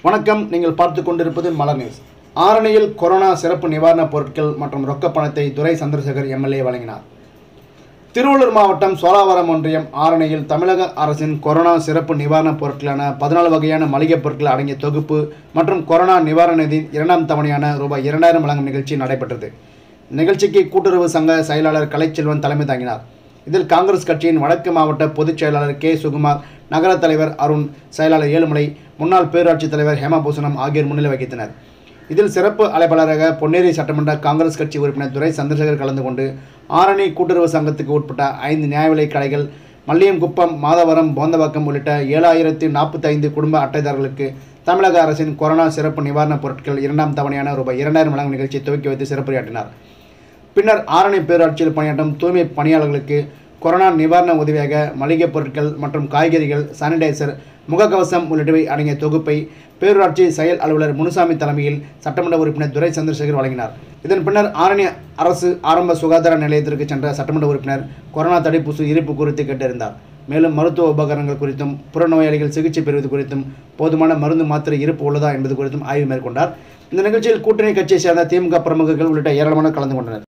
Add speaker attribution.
Speaker 1: வணக்கம் நீங்கள் பார்த்து கொண்டிருப்பது மலர் நியூஸ் ஆரணியில் கொரோனா சிறப்பு நிவாரணப் பொருட்கள் மற்றும் ரொக்கப் பணத்தை துரை சந்திரசேகர் எம்எல்ஏ வழங்கினார் திருவள்ளூர் மாவட்டம் சோழாவரம் ஒன்றியம் ஆரணியில் தமிழக அரசின் கொரோனா சிறப்பு நிவாரணப் பொருட்களான பதினாலு வகையான மளிகைப் பொருட்கள் அடங்கிய தொகுப்பு மற்றும் கொரோனா நிவாரண நிதி இரண்டாம் தவணையான ரூபாய் இரண்டாயிரம் வழங்கும் நிகழ்ச்சி நடைபெற்றது நிகழ்ச்சிக்கு கூட்டுறவு சங்க செயலாளர் கலைச்செல்வன் தலைமை தாங்கினார் இதில் காங்கிரஸ் கட்சியின் வடக்கு மாவட்ட பொதுச் செயலாளர் கே சுகுமார் நகர தலைவர் அருண் செயலாளர் ஏழுமலை முன்னாள் பேரூராட்சித் தலைவர் ஹேமபூசணம் ஆகியோர் முன்னிலை வகித்தனர் இதில் சிறப்பு அழைப்பாளராக பொன்னேரி சட்டமன்ற காங்கிரஸ் கட்சி உறுப்பினர் துரை சந்திரசேகர் கலந்து கொண்டு ஆரணி கூட்டுறவு சங்கத்துக்கு உட்பட்ட ஐந்து நியாய விலைக் கடைகள் மல்லியங்குப்பம் மாதவரம் போந்தவாக்கம் உள்ளிட்ட ஏழாயிரத்து நாற்பத்தைந்து குடும்ப அட்டைதாரர்களுக்கு தமிழக அரசின் கொரோனா சிறப்பு நிவாரணப் பொருட்கள் இரண்டாம் தவணையான ரூபாய் இரண்டாயிரம் வழங்கும் நிகழ்ச்சியை துவக்கி வைத்து சிறப்புரையாற்றினார் பின்னர் ஆரணி பேரூராட்சியில் பணியாற்றும் தூய்மை பணியாளர்களுக்கு கொரோனா நிவாரண உதவியாக மளிகைப் பொருட்கள் மற்றும் காய்கறிகள் சானிடைசர் முகக்கவசம் உள்ளிட்டவை அடங்கிய தொகுப்பை பேரூராட்சி செயல் அலுவலர் முனுசாமி தலைமையில் சட்டமன்ற உறுப்பினர் துரை சந்திரசேகர் வழங்கினார் இதன் பின்னர் ஆரணி அரசு ஆரம்ப சுகாதார நிலையத்திற்கு சென்ற சட்டமன்ற உறுப்பினர் கொரோனா தடுப்பூசி இருப்பு குறித்து கேட்டறிந்தார் மேலும் மருத்துவ உபகரணங்கள் குறித்தும் புறநோயாளிகள் சிகிச்சை பெறுவது குறித்தும் போதுமான மருந்து மாத்திரை இருப்பு உள்ளதா என்பது குறித்தும் ஆய்வு மேற்கொண்டார் இந்த நிகழ்ச்சியில் கூட்டணி கட்சியை சேர்ந்த திமுக பிரமுகர்கள் உள்ளிட்ட ஏராளமானோர் கலந்து கொண்டனர்